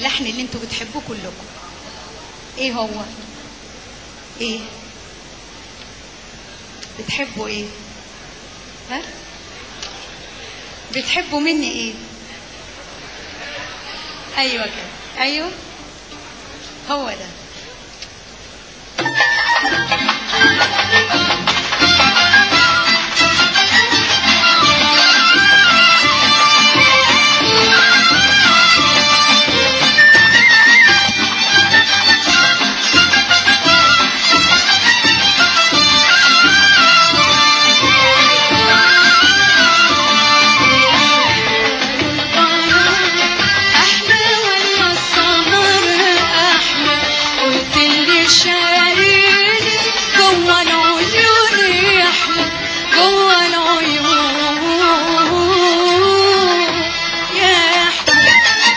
اللحن اللي انتوا بتحبوه كلكم ايه هو ايه بتحبوا ايه ها بتحبوا مني ايه ايوه كده ايوه هو ده احلى ولا السهر احلى قلت اللي شايلني جوه العيون يحلى جوه العيون يحلى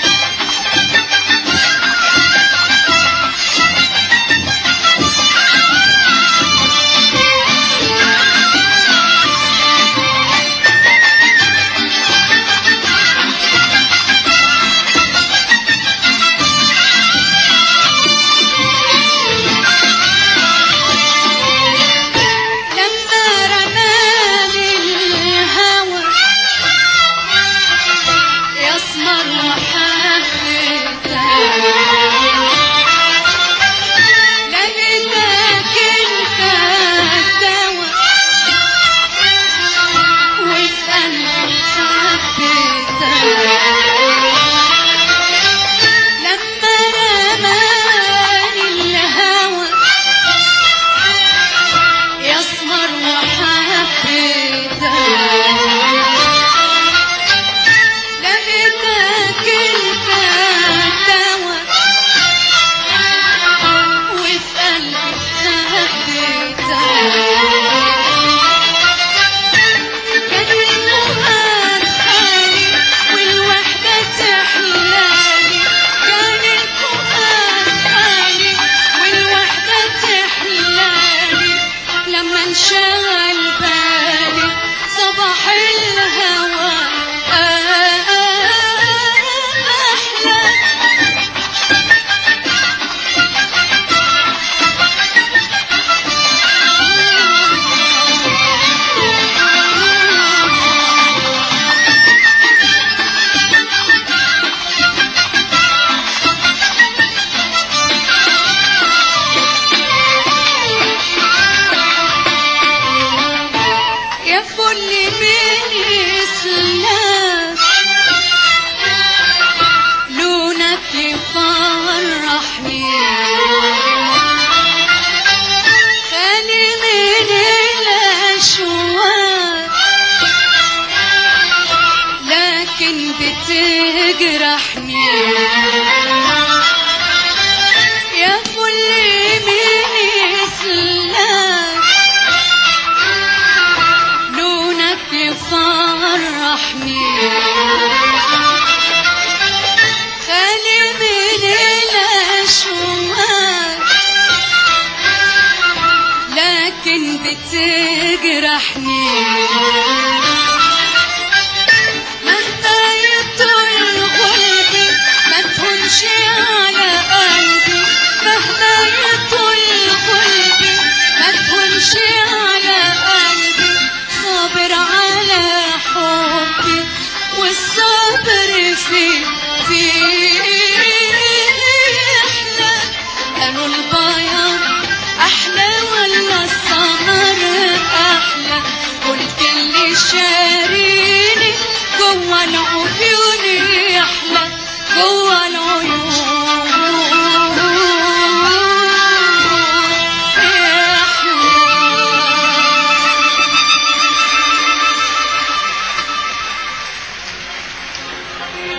لما رماني الهوى يسمر وحبيتك لقيتك انت الدوا وفي قلبي حبيتك لما رماني الهوى يسمر وحبيتك لقيتك انت الدوا وفي قلبي حبيتك كان النهار حالي والوحدة تحلالي كان الفؤاد حالي والوحدة تحلالي لما انشغل بالي صباح الهوى أحلى يا فل من الإسلام لونك يفرحني خالي من الأشواق لكن بتجرحني يا فل من إسلام لونك يفرحني خالي من الأشواق لكن بتجرحني